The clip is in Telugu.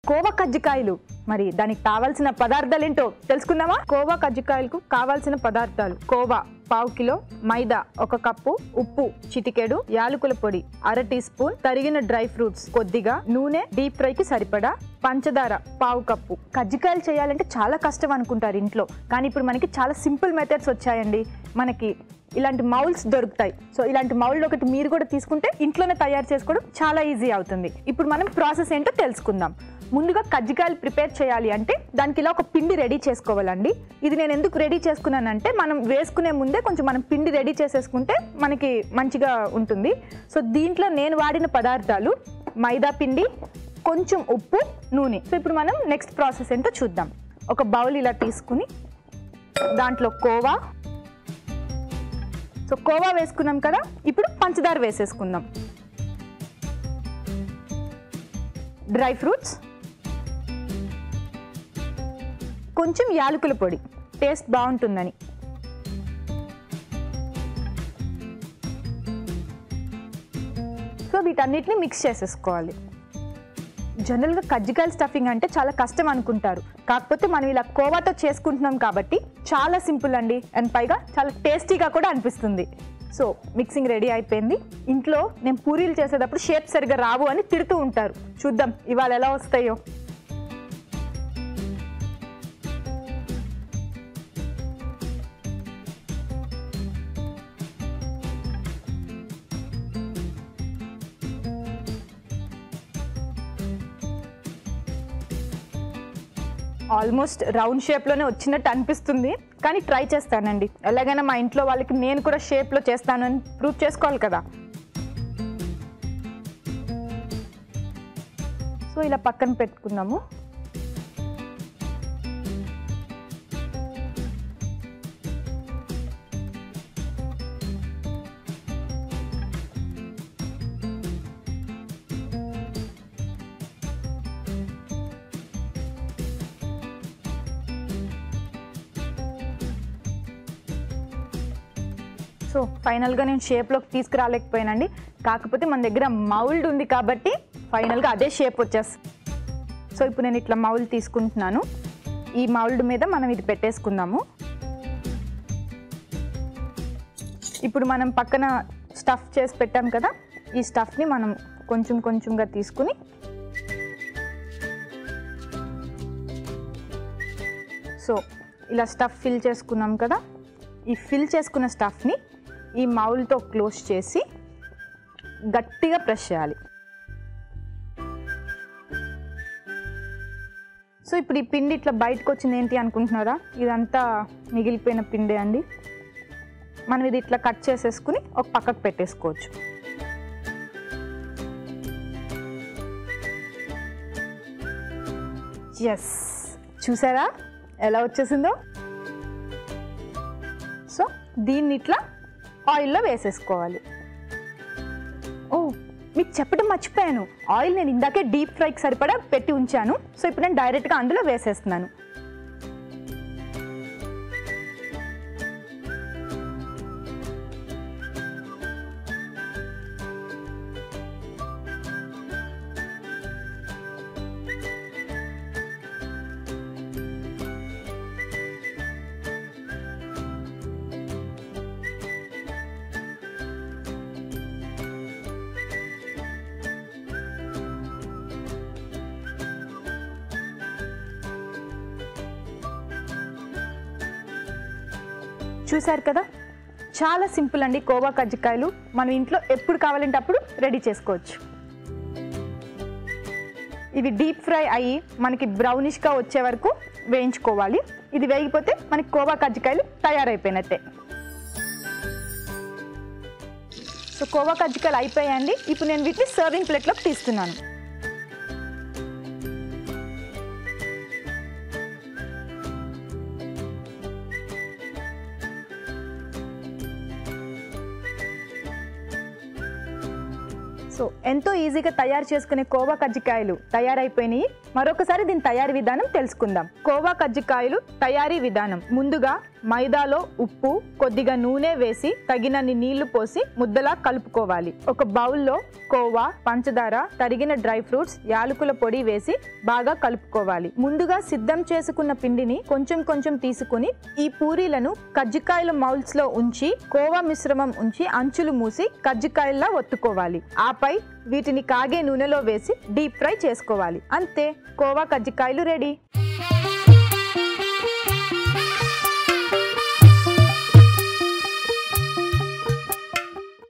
కోవా కజ్జికాయలు మరి దానికి కావాల్సిన పదార్థాలు ఏంటో తెలుసుకుందామా కోవా కజ్జికాయలకు కావాల్సిన పదార్థాలు కోవా పావు కిలో మైదా ఒక కప్పు ఉప్పు చిటికెడు యాలకుల పొడి అర టీ స్పూన్ తరిగిన డ్రై ఫ్రూట్స్ కొద్దిగా నూనె డీప్ ఫ్రైకి సరిపడా పంచదార పావు కప్పు కజ్జికాయలు చేయాలంటే చాలా కష్టం అనుకుంటారు ఇంట్లో కానీ ఇప్పుడు మనకి చాలా సింపుల్ మెథడ్స్ వచ్చాయండి మనకి ఇలాంటి మౌల్స్ దొరుకుతాయి సో ఇలాంటి మౌల్డ్ ఒకటి మీరు కూడా తీసుకుంటే ఇంట్లోనే తయారు చేసుకోవడం చాలా ఈజీ అవుతుంది ఇప్పుడు మనం ప్రాసెస్ ఏంటో తెలుసుకుందాం ముందుగా కజ్జికాయలు ప్రిపేర్ చేయాలి అంటే దానికి ఇలా ఒక పిండి రెడీ చేసుకోవాలండి ఇది నేను ఎందుకు రెడీ చేసుకున్నానంటే మనం వేసుకునే ముందే కొంచెం మనం పిండి రెడీ చేసేసుకుంటే మనకి మంచిగా ఉంటుంది సో దీంట్లో నేను వాడిన పదార్థాలు మైదా పిండి కొంచెం ఉప్పు నూనె సో ఇప్పుడు మనం నెక్స్ట్ ప్రాసెస్ ఏంటో చూద్దాం ఒక బౌల్ ఇలా తీసుకుని దాంట్లో కోవా సో కోవా వేసుకున్నాం కదా ఇప్పుడు పంచదార వేసేసుకుందాం డ్రై ఫ్రూట్స్ కొంచెం యాలకుల పొడి టేస్ట్ బాగుంటుందని సో వీటన్నిటిని మిక్స్ చేసేసుకోవాలి జనరల్గా కజ్జికాయల స్టఫింగ్ అంటే చాలా కష్టం అనుకుంటారు కాకపోతే మనం ఇలా కోవాతో చేసుకుంటున్నాం కాబట్టి చాలా సింపుల్ అండి అండ్ పైగా చాలా టేస్టీగా కూడా అనిపిస్తుంది సో మిక్సింగ్ రెడీ అయిపోయింది ఇంట్లో నేను పూరీలు చేసేటప్పుడు షేప్ సరిగా రావు అని తిడుతూ ఉంటారు చూద్దాం ఇవాళ ఎలా వస్తాయో ఆల్మోస్ట్ రౌండ్ షేప్లోనే వచ్చినట్టు అనిపిస్తుంది కానీ ట్రై చేస్తానండి ఎలాగైనా మా ఇంట్లో వాళ్ళకి నేను కూడా షేప్లో చేస్తానని ప్రూవ్ చేసుకోవాలి కదా సో ఇలా పక్కన పెట్టుకుందాము సో ఫైనల్గా నేను షేప్లోకి తీసుకురాలేకపోయానండి కాకపోతే మన దగ్గర మౌల్డ్ ఉంది కాబట్టి ఫైనల్గా అదే షేప్ వచ్చేస్తుంది సో ఇప్పుడు నేను ఇట్లా మౌల్డ్ తీసుకుంటున్నాను ఈ మౌల్డ్ మీద మనం ఇది పెట్టేసుకుందాము ఇప్పుడు మనం పక్కన స్టఫ్ చేసి పెట్టాం కదా ఈ స్టఫ్ని మనం కొంచెం కొంచెంగా తీసుకుని సో ఇలా స్టఫ్ ఫిల్ చేసుకున్నాం కదా ఈ ఫిల్ చేసుకున్న స్టఫ్ని ఈ మౌల్తో క్లోజ్ చేసి గట్టిగా ప్రెస్ చేయాలి సో ఇప్పుడు ఈ పిండి ఇట్లా బయటకు వచ్చింది ఏంటి అనుకుంటున్నారా ఇదంతా మిగిలిపోయిన పిండే అండి మనం ఇది ఇట్లా కట్ చేసేసుకుని ఒక పక్కకు పెట్టేసుకోవచ్చు ఎస్ చూసారా ఎలా వచ్చేసిందో సో దీన్ని ఇట్లా ఆయిల్లో వేసేసుకోవాలి ఓ మీకు చెప్పడం మర్చిపోయాను ఆయిల్ నేను ఇందాకే డీప్ ఫ్రైకి సరిపడా పెట్టి ఉంచాను సో ఇప్పుడు నేను డైరెక్ట్గా అందులో వేసేస్తున్నాను చూశారు కదా చాలా సింపుల్ అండి కోవా కజ్జికాయలు మనం ఇంట్లో ఎప్పుడు కావాలంటే అప్పుడు రెడీ చేసుకోవచ్చు ఇవి డీప్ ఫ్రై అయ్యి మనకి బ్రౌనిష్గా వచ్చే వరకు వేయించుకోవాలి ఇది వేగిపోతే మనకి కోవా కజ్జికాయలు తయారైపోయినట్టే సో కోవా కజ్జికాయలు అయిపోయాయండి ఇప్పుడు నేను వీటిని సర్వింగ్ ప్లేట్లోకి తీస్తున్నాను సో ఎంతో ఈజీగా తయారు చేసుకునే కోవా కజ్జికాయలు తయారైపోయినాయి మరొకసారి దీని తయారీ విధానం తెలుసుకుందాం కోవా కజ్జికాయలు తయారీ విధానం ముందుగా మైదాలో ఉప్పు కొద్దిగా నూనె వేసి తగినన్ని నీళ్లు పోసి ముద్దలా కలుపుకోవాలి ఒక బౌల్లో కోవా పంచదార తరిగిన డ్రై ఫ్రూట్స్ యాలకుల పొడి వేసి బాగా కలుపుకోవాలి ముందుగా సిద్ధం చేసుకున్న పిండిని కొంచెం కొంచెం తీసుకుని ఈ పూరీలను కజ్జికాయల మౌల్స్ లో ఉంచి కోవా మిశ్రమం ఉంచి అంచులు మూసి కజ్జికాయల్లా ఒత్తుకోవాలి ఆపై వీటిని కాగే నూనెలో వేసి డీప్ ఫ్రై చేసుకోవాలి అంతే కోవా కజ్జికాయలు రెడీ